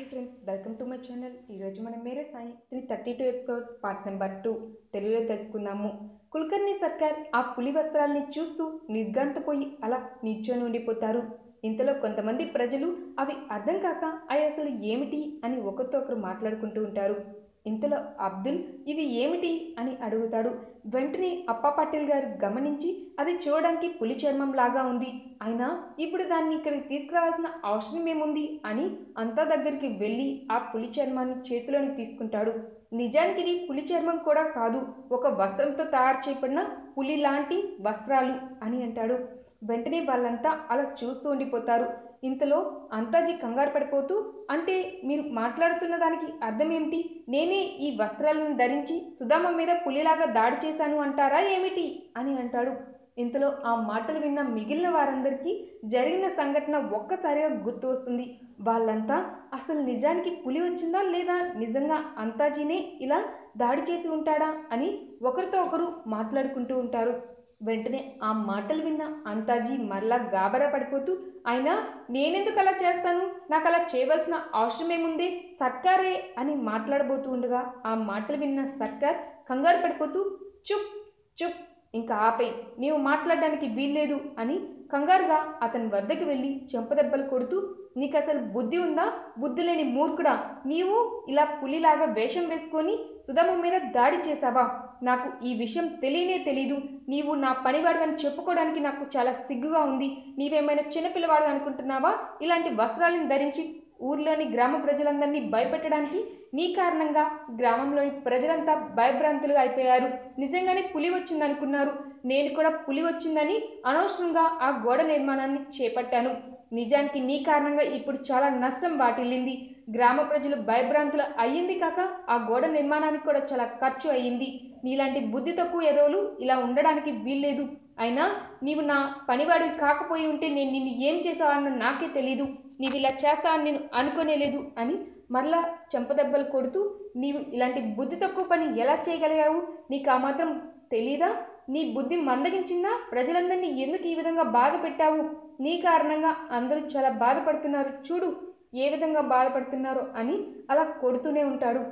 hi friends welcome to my channel ఈరోజు మనం Mere Sai three thirty two episode part number two తెలుగులో తెలుసుకుందాము కుల్కర్ణి సర్కార్ ఆ పులి వస్త్రాల్ని చూస్తూ నిర్గాంతపోయి అలా నిల్చొని ఉండిపోతారు ఇంతలో కొంతమంది ప్రజలు అవి అర్థం కాక అవి అసలు ఏమిటి అని ఒకరితో ఒకరు మాట్లాడుకుంటూ ఉంటారు ఇంతలో అబ్దుల్ ఇది ఏమిటి అని అడుగుతాడు వెంటనే అప్పా పటేల్ గారు గమనించి అది చూడడానికి పులి చర్మం లాగా ఉంది అయినా ఇప్పుడు దాన్ని ఇక్కడికి తీసుకురావాల్సిన అవసరం ఏముంది అని అంతా దగ్గరికి వెళ్ళి ఆ పులి చర్మాన్ని చేతిలోని తీసుకుంటాడు నిజానికి ఇది పులి చర్మం కూడా కాదు ఒక వస్త్రంతో తయారు చేయబడిన పులి లాంటి వస్త్రాలు అని అంటాడు వెంటనే వాళ్ళంతా అలా చూస్తూ ఉండిపోతారు ఇంతలో అంతాజీ కంగారు పడిపోతూ అంటే మీరు మాట్లాడుతున్న దానికి అర్థం ఏమిటి నేనే ఈ వస్త్రాలను ధరించి సుధామ మీద పులిలాగా దాడి చేశాను అంటారా ఏమిటి అని అంటాడు ఇంతలో ఆ మాటలు విన్న మిగిలిన వారందరికీ జరిగిన సంఘటన ఒక్కసారిగా గుర్తు వస్తుంది వాళ్ళంతా అసలు నిజానికి పులి వచ్చిందా లేదా నిజంగా అంతాజీనే ఇలా దాడి చేసి ఉంటాడా అని ఒకరితో ఒకరు మాట్లాడుకుంటూ ఉంటారు వెంటనే ఆ మాటలు విన్న అంతాజీ మరలా గాబరా పడిపోతూ అయినా నేనెందుకు అలా చేస్తాను నాకు అలా చేయవలసిన అవసరమేముంది సర్కారే అని మాట్లాడబోతూ ఉండగా ఆ మాటలు విన్న సర్కార్ కంగారు పడిపోతూ చుప్ చుప్ ఇంకా ఆపై నీవు మాట్లాడడానికి వీల్లేదు అని కంగారుగా అతని వద్దకు వెళ్ళి చెంపదెబ్బలు కొడుతూ నీకు అసలు బుద్ధి ఉందా బుద్ధి లేని మూర్ఖుడా నీవు ఇలా పులిలాగా వేషం వేసుకొని సుధమ మీద దాడి చేశావా నాకు ఈ విషయం తెలియనే తెలీదు నీవు నా పనివాడివని చెప్పుకోవడానికి నాకు చాలా సిగ్గుగా ఉంది నీవేమైనా చిన్నపిల్లవాడు అనుకుంటున్నావా ఇలాంటి వస్త్రాలను ధరించి ఊర్లోని గ్రామ ప్రజలందరినీ భయపెట్టడానికి నీ కారణంగా గ్రామంలోని ప్రజలంతా భయభ్రాంతులుగా అయిపోయారు నిజంగానే పులి వచ్చిందనుకున్నారు నేను కూడా పులి వచ్చిందని అనవసరంగా ఆ గోడ నిర్మాణాన్ని చేపట్టాను నిజానికి నీ కారణంగా ఇప్పుడు చాలా నష్టం వాటిల్లింది గ్రామ ప్రజలు భయభ్రాంతులు అయ్యింది కాక ఆ గోడ నిర్మాణానికి కూడా చాలా ఖర్చు అయ్యింది నీలాంటి బుద్ధి తక్కువ ఎదవలు ఇలా ఉండడానికి వీల్లేదు అయినా నీవు నా పనివాడివి కాకపోయి ఉంటే నేను నిన్ను ఏం చేసావన్న నాకే తెలీదు నీవు ఇలా చేస్తావని నేను అనుకోనేలేదు అని మరలా చెంపదెబ్బలు కొడుతూ నీవు ఇలాంటి బుద్ధి తక్కువ పని ఎలా చేయగలిగావు నీకు ఆ మాత్రం తెలీదా నీ బుద్ధి మందగించిందా ప్రజలందరినీ ఎందుకు ఈ విధంగా బాధ పెట్టావు నీ కారణంగా అందరూ చాలా బాధపడుతున్నారు చూడు ఏ విధంగా బాధపడుతున్నారో అని అలా కొడుతూనే ఉంటాడు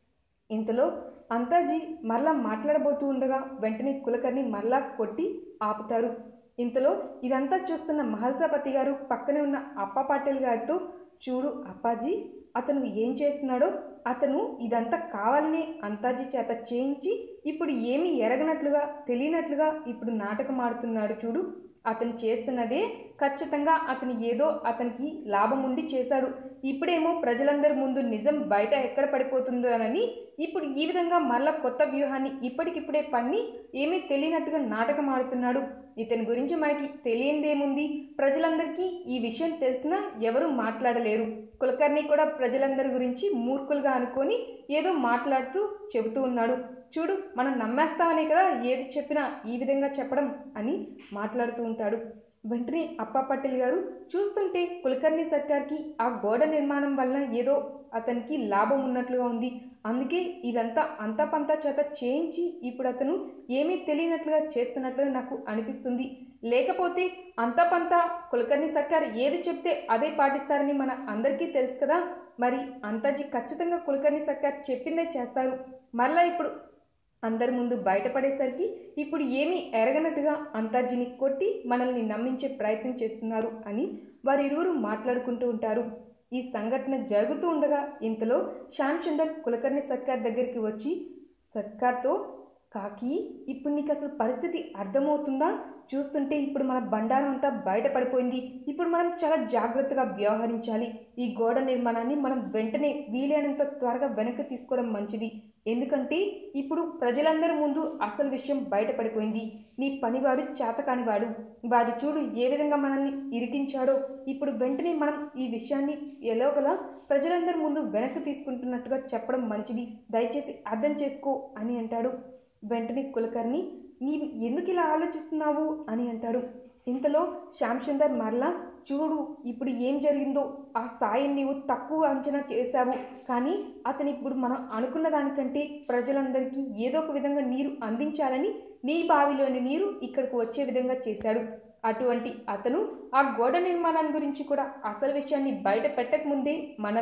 ఇంతలో అంతాజీ మరలా మాట్లాడబోతూ ఉండగా వెంటనే కులకర్ణి మరలా కొట్టి ఆపుతారు ఇంతలో ఇదంతా చూస్తున్న మహల్సాపతి గారు పక్కనే ఉన్న అప్ప పాటిల్ గారితో చూడు అప్పాజీ అతను ఏం చేస్తున్నాడో అతను ఇదంతా కావాలనే అంతాజీ చేత చేయించి ఇప్పుడు ఏమీ ఎరగనట్లుగా తెలియనట్లుగా ఇప్పుడు నాటకం ఆడుతున్నాడు చూడు అతను చేస్తున్నదే ఖచ్చితంగా అతను ఏదో అతనికి లాభం ఉండి చేశాడు ఇప్పుడేమో ప్రజలందరి ముందు నిజం బయట ఎక్కడ పడిపోతుందో అని ఇప్పుడు ఈ విధంగా మళ్ళా కొత్త వ్యూహాన్ని ఇప్పటికిప్పుడే పన్ని ఏమీ తెలియనట్టుగా నాటకం ఆడుతున్నాడు ఇతని గురించి మనకి తెలియనిదేముంది ప్రజలందరికీ ఈ విషయం తెలిసినా ఎవరు మాట్లాడలేరు కులకర్ణి కూడా ప్రజలందరి గురించి మూర్ఖులుగా అనుకొని ఏదో మాట్లాడుతూ చెబుతూ ఉన్నాడు చూడు మనం నమ్మేస్తామనే కదా ఏది చెప్పినా ఈ విధంగా చెప్పడం అని మాట్లాడుతూ ఉంటాడు వెంటనే అప్పా పటేల్ గారు చూస్తుంటే కులకర్ణి సర్కార్కి ఆ గోడ నిర్మాణం వల్ల ఏదో అతనికి లాభం ఉన్నట్లుగా ఉంది అందుకే ఇదంతా అంతా పంతా చేత చేయించి ఇప్పుడు అతను ఏమీ తెలియనట్లుగా చేస్తున్నట్లుగా నాకు అనిపిస్తుంది లేకపోతే అంతా పంతా కులకర్ణి సర్కార్ ఏది చెప్తే అదే పాటిస్తారని మన అందరికీ తెలుసు కదా మరి అంతాజీ ఖచ్చితంగా కులకర్ణి సర్కార్ చెప్పిందే చేస్తారు మరలా ఇప్పుడు అందరి ముందు బయటపడేసరికి ఇప్పుడు ఏమీ ఎరగనట్టుగా అంతాజీని కొట్టి మనల్ని నమ్మించే ప్రయత్నం చేస్తున్నారు అని వారిరువురు మాట్లాడుకుంటూ ఉంటారు ఈ సంఘటన జరుగుతూ ఉండగా ఇంతలో శ్యామ్ చందర్ కులకర్ణి సర్కార్ దగ్గరికి వచ్చి సర్కార్తో కాకి ఇప్పుడు నీకు అసలు పరిస్థితి అర్థమవుతుందా చూస్తుంటే ఇప్పుడు మన బండారం అంతా బయటపడిపోయింది ఇప్పుడు మనం చాలా జాగ్రత్తగా వ్యవహరించాలి ఈ గోడ నిర్మాణాన్ని మనం వెంటనే వీలైనంత త్వరగా వెనక్కి తీసుకోవడం మంచిది ఎందుకంటే ఇప్పుడు ప్రజలందరి ముందు అసలు విషయం బయటపడిపోయింది నీ పనివాడు చేతకానివాడు వాడి చూడు ఏ విధంగా మనల్ని ఇరికించాడో ఇప్పుడు వెంటనే మనం ఈ విషయాన్ని ఎలాగలా ప్రజలందరి ముందు వెనక్కి తీసుకుంటున్నట్టుగా చెప్పడం మంచిది దయచేసి అర్థం చేసుకో అని అంటాడు వెంటనే కులకర్ణి నీవు ఎందుకు ఇలా ఆలోచిస్తున్నావు అని అంటాడు ఇంతలో శ్యామ్ సుందర్ మరలా చూడు ఇప్పుడు ఏం జరిగిందో ఆ సాయం నీవు తక్కువ అంచనా చేశావు కానీ అతను ఇప్పుడు మనం అనుకున్న దానికంటే ప్రజలందరికీ ఏదో ఒక విధంగా నీరు అందించాలని నీ బావిలోని నీరు ఇక్కడికి వచ్చే విధంగా చేశాడు అటువంటి అతను ఆ గోడ నిర్మాణాన్ని గురించి కూడా అసలు విషయాన్ని బయట పెట్టకముందే మనమే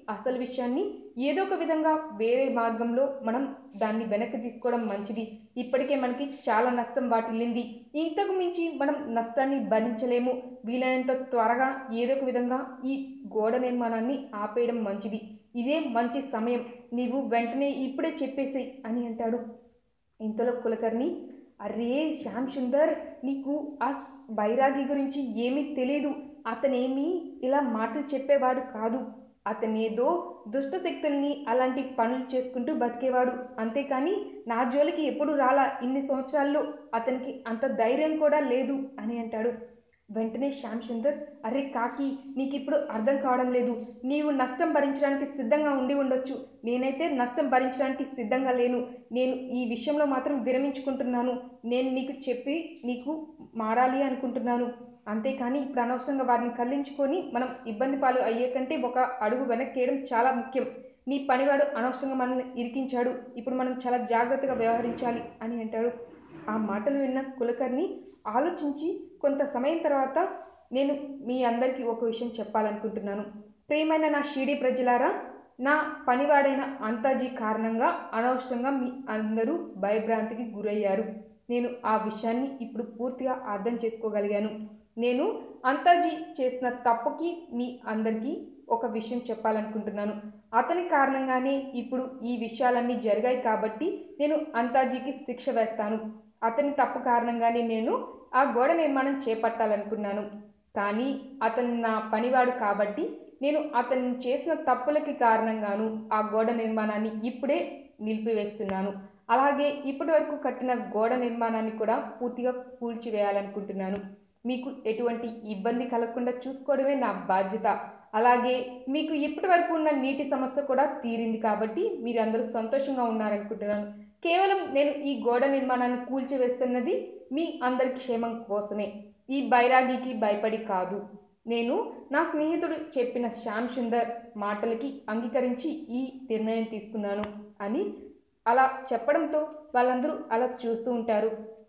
అసలు విషయాన్ని ఏదో ఒక విధంగా వేరే మార్గంలో మనం దాన్ని వెనక్కి తీసుకోవడం మంచిది ఇప్పటికే మనకి చాలా నష్టం వాటిల్లింది ఇంతకు మించి మనం నష్టాన్ని భరించలేము వీలైనంత త్వరగా ఏదో ఒక విధంగా ఈ గోడ నిర్మాణాన్ని ఆపేయడం మంచిది ఇదే మంచి సమయం నీవు వెంటనే ఇప్పుడే చెప్పేసేయ్ అని అంటాడు ఇంతలో కులకర్ణి అరే శ్యామ్ సుందర్ నీకు ఆ బైరాగి గురించి ఏమీ తెలియదు అతనేమీ ఇలా మాటలు చెప్పేవాడు కాదు అతనేదో దుష్ట శక్తుల్ని అలాంటి పనులు చేసుకుంటూ బతికేవాడు అంతేకాని నా జోలికి ఎప్పుడు రాలా ఇన్ని సంవత్సరాల్లో అతనికి అంత ధైర్యం కూడా లేదు అని అంటాడు వెంటనే శ్యామ్ సుందర్ అరే కాకి నీకు ఇప్పుడు అర్థం కావడం లేదు నీవు నష్టం భరించడానికి సిద్ధంగా ఉండి ఉండొచ్చు నేనైతే నష్టం భరించడానికి సిద్ధంగా లేను నేను ఈ విషయంలో మాత్రం విరమించుకుంటున్నాను నేను నీకు చెప్పి నీకు మారాలి అనుకుంటున్నాను అంతేకాని ఇప్పుడు అనవసరంగా వారిని కల్లించుకొని మనం ఇబ్బంది పాలు అయ్యే కంటే ఒక అడుగు వెనక్కేయడం చాలా ముఖ్యం నీ పనివాడు అనవసరంగా మనల్ని ఇరికించాడు ఇప్పుడు మనం చాలా జాగ్రత్తగా వ్యవహరించాలి అని అంటాడు ఆ మాటలు విన్న కులకర్ణి ఆలోచించి కొంత సమయం తర్వాత నేను మీ అందరికీ ఒక విషయం చెప్పాలనుకుంటున్నాను ప్రియమైన నా షీడీ ప్రజలారా నా పనివాడైన అంతాజీ కారణంగా అనవసరంగా మీ అందరూ భయభ్రాంతికి గురయ్యారు నేను ఆ విషయాన్ని ఇప్పుడు పూర్తిగా అర్థం చేసుకోగలిగాను నేను అంతాజీ చేసిన తప్పుకి మీ అందరికీ ఒక విషయం చెప్పాలనుకుంటున్నాను అతని కారణంగానే ఇప్పుడు ఈ విషయాలన్నీ జరిగాయి కాబట్టి నేను అంతాజీకి శిక్ష వేస్తాను అతని తప్పు కారణంగానే నేను ఆ గోడ నిర్మాణం చేపట్టాలనుకున్నాను కానీ అతను నా పనివాడు కాబట్టి నేను అతను చేసిన తప్పులకి కారణంగాను ఆ గోడ నిర్మాణాన్ని ఇప్పుడే నిలిపివేస్తున్నాను అలాగే ఇప్పటి వరకు కట్టిన గోడ నిర్మాణాన్ని కూడా పూర్తిగా కూల్చివేయాలనుకుంటున్నాను మీకు ఎటువంటి ఇబ్బంది కలగకుండా చూసుకోవడమే నా బాధ్యత అలాగే మీకు ఇప్పటి వరకు ఉన్న నీటి సమస్య కూడా తీరింది కాబట్టి మీరు అందరూ సంతోషంగా ఉన్నారనుకుంటున్నాను కేవలం నేను ఈ గోడ నిర్మాణాన్ని కూల్చివేస్తున్నది మీ అందరి క్షేమం కోసమే ఈ బైరాగికి భయపడి కాదు నేను నా స్నేహితుడు చెప్పిన శ్యామ్ సుందర్ మాటలకి అంగీకరించి ఈ నిర్ణయం తీసుకున్నాను అని అలా చెప్పడంతో వాళ్ళందరూ అలా చూస్తూ ఉంటారు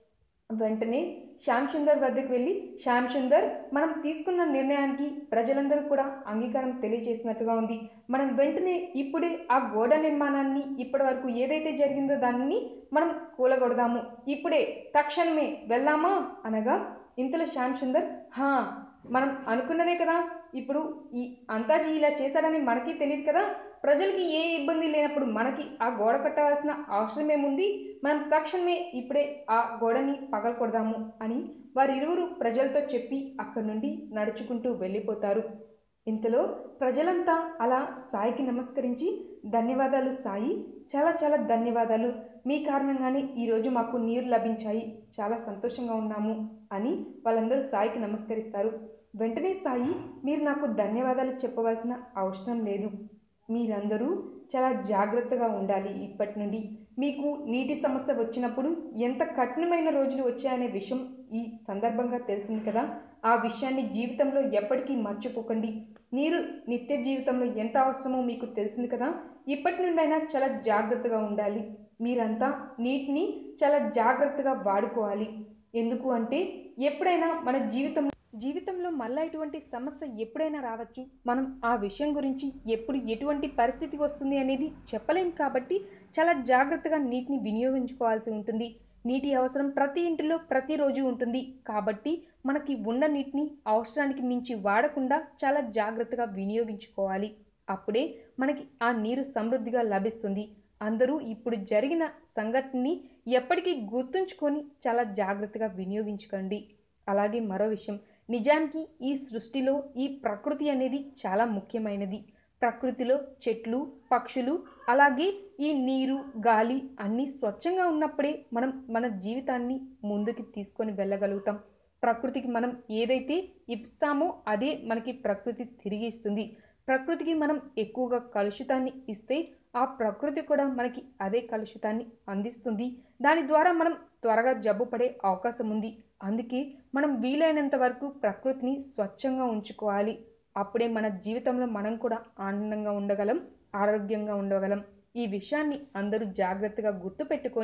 వెంటనే శ్యామ్ సుందర్ వద్దకు వెళ్ళి శ్యామ్ సుందర్ మనం తీసుకున్న నిర్ణయానికి ప్రజలందరూ కూడా అంగీకారం తెలియజేసినట్టుగా ఉంది మనం వెంటనే ఇప్పుడే ఆ గోడ నిర్మాణాన్ని ఇప్పటి వరకు ఏదైతే జరిగిందో దాన్ని మనం కూలగొడదాము ఇప్పుడే తక్షణమే వెళ్దామా అనగా ఇంతలో శ్యామ్ సుందర్ హా మనం అనుకున్నదే కదా ఇప్పుడు ఈ అంతాజీ ఇలా చేశాడని మనకి తెలియదు కదా ప్రజలకి ఏ ఇబ్బంది లేనప్పుడు మనకి ఆ గోడ కట్టవలసిన అవసరం ఏముంది మనం తక్షణమే ఇప్పుడే ఆ గోడని పగలకొడదాము అని వారిరువురు ప్రజలతో చెప్పి అక్కడి నుండి నడుచుకుంటూ వెళ్ళిపోతారు ఇంతలో ప్రజలంతా అలా సాయికి నమస్కరించి ధన్యవాదాలు సాయి చాలా చాలా ధన్యవాదాలు మీ కారణంగానే ఈరోజు మాకు నీరు లభించాయి చాలా సంతోషంగా ఉన్నాము అని వాళ్ళందరూ సాయికి నమస్కరిస్తారు వెంటనే సాయి మీరు నాకు ధన్యవాదాలు చెప్పవలసిన అవసరం లేదు మీరందరూ చాలా జాగ్రత్తగా ఉండాలి ఇప్పటి నుండి మీకు నీటి సమస్య వచ్చినప్పుడు ఎంత కఠినమైన రోజులు వచ్చాయనే విషయం ఈ సందర్భంగా తెలిసింది కదా ఆ విషయాన్ని జీవితంలో ఎప్పటికీ మర్చిపోకండి నీరు నిత్య జీవితంలో ఎంత అవసరమో మీకు తెలిసింది కదా ఇప్పటి నుండైనా చాలా జాగ్రత్తగా ఉండాలి మీరంతా నీటిని చాలా జాగ్రత్తగా వాడుకోవాలి ఎందుకు అంటే ఎప్పుడైనా మన జీవితం జీవితంలో మళ్ళా ఇటువంటి సమస్య ఎప్పుడైనా రావచ్చు మనం ఆ విషయం గురించి ఎప్పుడు ఎటువంటి పరిస్థితి వస్తుంది అనేది చెప్పలేం కాబట్టి చాలా జాగ్రత్తగా నీటిని వినియోగించుకోవాల్సి ఉంటుంది నీటి అవసరం ప్రతి ఇంటిలో ప్రతిరోజు ఉంటుంది కాబట్టి మనకి ఉన్న నీటిని అవసరానికి మించి వాడకుండా చాలా జాగ్రత్తగా వినియోగించుకోవాలి అప్పుడే మనకి ఆ నీరు సమృద్ధిగా లభిస్తుంది అందరూ ఇప్పుడు జరిగిన సంఘటనని ఎప్పటికీ గుర్తుంచుకొని చాలా జాగ్రత్తగా వినియోగించుకోండి అలాగే మరో విషయం నిజానికి ఈ సృష్టిలో ఈ ప్రకృతి అనేది చాలా ముఖ్యమైనది ప్రకృతిలో చెట్లు పక్షులు అలాగే ఈ నీరు గాలి అన్నీ స్వచ్ఛంగా ఉన్నప్పుడే మనం మన జీవితాన్ని ముందుకు తీసుకొని వెళ్ళగలుగుతాం ప్రకృతికి మనం ఏదైతే ఇస్తామో అదే మనకి ప్రకృతి తిరిగి ఇస్తుంది ప్రకృతికి మనం ఎక్కువగా కలుషితాన్ని ఇస్తే ఆ ప్రకృతి కూడా మనకి అదే కలుషితాన్ని అందిస్తుంది దాని ద్వారా మనం త్వరగా జబ్బు పడే అవకాశం ఉంది అందుకే మనం వీలైనంత వరకు ప్రకృతిని స్వచ్ఛంగా ఉంచుకోవాలి అప్పుడే మన జీవితంలో మనం కూడా ఆనందంగా ఉండగలం ఆరోగ్యంగా ఉండగలం ఈ విషయాన్ని అందరూ జాగ్రత్తగా గుర్తుపెట్టుకొని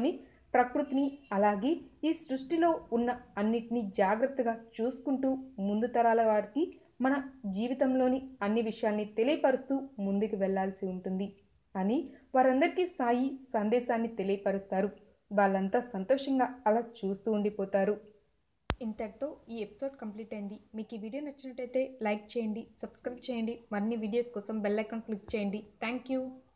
ప్రకృతిని అలాగే ఈ సృష్టిలో ఉన్న అన్నిటినీ జాగ్రత్తగా చూసుకుంటూ ముందు తరాల వారికి మన జీవితంలోని అన్ని విషయాల్ని తెలియపరుస్తూ ముందుకు వెళ్ళాల్సి ఉంటుంది అని వారందరికీ సాయి సందేశాన్ని తెలియపరుస్తారు వాళ్ళంతా సంతోషంగా అలా చూస్తూ ఉండిపోతారు ఇంతటితో ఈ ఎపిసోడ్ కంప్లీట్ అయింది మీకు ఈ వీడియో నచ్చినట్టయితే లైక్ చేయండి సబ్స్క్రైబ్ చేయండి మరిన్ని వీడియోస్ కోసం బెల్ ఐకాన్ క్లిక్ చేయండి థ్యాంక్ యూ